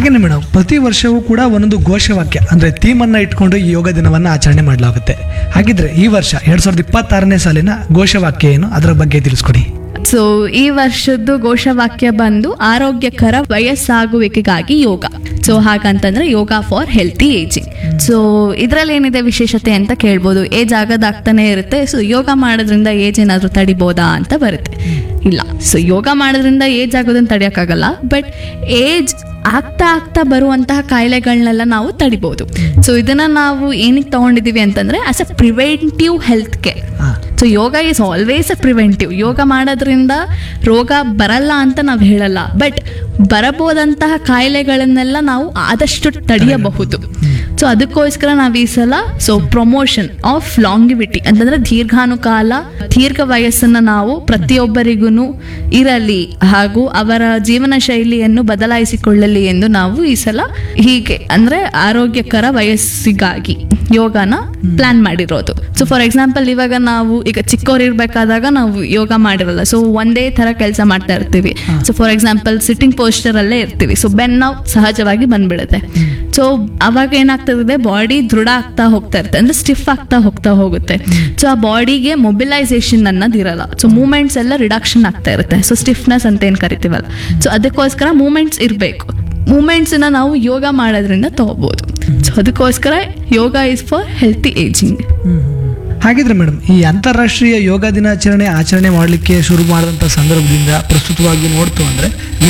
ಹಾಗೇನೆ ಮೇಡಮ್ ಪ್ರತಿ ವರ್ಷವೂ ಕೂಡ ಒಂದೊಂದು ಘೋಷವಾಕ್ಯ ಅಂದ್ರೆ ಥೀಮ್ ಅನ್ನ ಇಟ್ಕೊಂಡು ಈ ಯೋಗ ದಿನವನ್ನ ಆಚರಣೆ ಮಾಡಲಾಗುತ್ತೆ ಹಾಗಿದ್ರೆ ಈ ವರ್ಷ ಎರಡ್ ಸಾವಿರದ ಇಪ್ಪತ್ತಾರನೇ ಸಾಲಿನ ಘೋಷವಾಕ್ಯ ಏನು ಅದರ ಬಗ್ಗೆ ತಿಳಿಸ್ಕೊಡಿ ಸೊ ಈ ವರ್ಷದ್ದು ಘೋಷವಾಕ್ಯ ಬಂದು ಆರೋಗ್ಯಕರ ವಯಸ್ಸಾಗುವಿಕೆಗಾಗಿ ಯೋಗ ಸೊ ಹಾಗಂತಂದ್ರೆ yoga for healthy ageing so ಇದರಲ್ಲಿ ಏನಿದೆ ವಿಶೇಷತೆ ಅಂತ ಕೇಳ್ಬೋದು ಏಜ್ ಆಗೋದಾಗ್ತಾನೆ ಇರುತ್ತೆ ಸೊ ಯೋಗ ಮಾಡೋದ್ರಿಂದ ಏಜ್ ಏನಾದರೂ ತಡಿಬೋದಾ ಅಂತ ಬರುತ್ತೆ ಇಲ್ಲ ಸೊ ಯೋಗ ಮಾಡೋದ್ರಿಂದ ಏಜ್ ಆಗೋದನ್ನ ತಡೆಯೋಕ್ಕಾಗಲ್ಲ ಬಟ್ ಏಜ್ ಆಗ್ತಾ ಆಗ್ತಾ ಬರುವಂತಹ ಕಾಯಿಲೆಗಳನ್ನೆಲ್ಲ ನಾವು ತಡಿಬೋದು ಸೊ ಇದನ್ನ ನಾವು ಏನಕ್ಕೆ ತಗೊಂಡಿದೀವಿ ಅಂತಂದ್ರೆ as uh preventive health care ಹಾ. So yoga is always uh preventive yoga ಮಾಡೋದ್ರಿಂದ ರೋಗ ಬರಲ್ಲ ಅಂತ ನಾವು ಹೇಳಲ್ಲ ಬಟ್ ಬರಬಹುದಂತಹ ಕಾಯಿಲೆಗಳನ್ನೆಲ್ಲ ನಾವು ಆದಷ್ಟು ತಡೆಯಬಹುದು ಸೊ ಅದಕ್ಕೋಸ್ಕರ ನಾವು ಈ ಸಲ ಸೊ ಪ್ರಮೋಷನ್ ಆಫ್ ಲಾಂಗಿವಿಟಿ ಅಂತಂದ್ರೆ ದೀರ್ಘಾನುಕಾಲ ದೀರ್ಘ ವಯಸ್ಸನ್ನ ನಾವು ಪ್ರತಿಯೊಬ್ಬರಿಗೂ ಇರಲಿ ಹಾಗೂ ಅವರ ಜೀವನ ಶೈಲಿಯನ್ನು ಬದಲಾಯಿಸಿಕೊಳ್ಳಲಿ ಎಂದು ನಾವು ಈ ಸಲ ಹೀಗೆ ಅಂದ್ರೆ ಆರೋಗ್ಯಕರ ವಯಸ್ಸಿಗಾಗಿ ಯೋಗನ ಪ್ಲಾನ್ ಮಾಡಿರೋದು ಸೊ ಫಾರ್ ಎಕ್ಸಾಂಪಲ್ ಇವಾಗ ನಾವು ಈಗ ಚಿಕ್ಕವ್ರು ಇರ್ಬೇಕಾದಾಗ ನಾವು ಯೋಗ ಮಾಡಿರಲ್ಲ ಸೊ ಒಂದೇ ತರ ಕೆಲಸ ಮಾಡ್ತಾ ಇರ್ತೀವಿ so for example sitting posture ಅಲ್ಲೇ ಇರ್ತೀವಿ ಸೊ ಬೆನ್ ನಾವು ಸಹಜವಾಗಿ ಬಂದ್ಬಿಡುತ್ತೆ ಸೊ ಅವಾಗ ಏನಾಗ್ತದೆ ಬಾಡಿ ದೃಢ ಆಗ್ತಾ ಹೋಗ್ತಾ ಇರುತ್ತೆ ಅಂದ್ರೆ ಸ್ಟಿಫ್ ಆಗ್ತಾ ಹೋಗ್ತಾ ಹೋಗುತ್ತೆ ಸೊ ಆ ಬಾಡಿಗೆ ಮೊಬಿಲೈಸೇಷನ್ ಅನ್ನೋದಿರಲ್ಲ ಸೊ ಮೂಮೆಂಟ್ಸ್ ಎಲ್ಲ ರಿಡಕ್ಷನ್ ಆಗ್ತಾ ಇರುತ್ತೆ ಸೊ ಸ್ಟಿಫ್ನೆಸ್ ಅಂತ ಏನು ಕರಿತೀವಲ್ಲ ಸೊ ಅದಕ್ಕೋಸ್ಕರ ಮೂಮೆಂಟ್ಸ್ ಇರಬೇಕು ಮೂಮೆಂಟ್ಸನ್ನ ನಾವು ಯೋಗ ಮಾಡೋದ್ರಿಂದ ತಗೋಬಹುದು ಸೊ ಅದಕ್ಕೋಸ್ಕರ yoga is for healthy ageing ಹಾಗಿದ್ರೆ ಮೇಡಮ್ ಈ ಅಂತಾರಾಷ್ಟ್ರೀಯ ಯೋಗ ದಿನಾಚರಣೆ ಆಚರಣೆ ಮಾಡಲಿಕ್ಕೆ ಶುರು ಮಾಡಿದಂಥ ಸಂದರ್ಭದಿಂದ ಪ್ರಸ್ತುತವಾಗಿ ನೋಡ್ತು ಅಂದ್ರೆ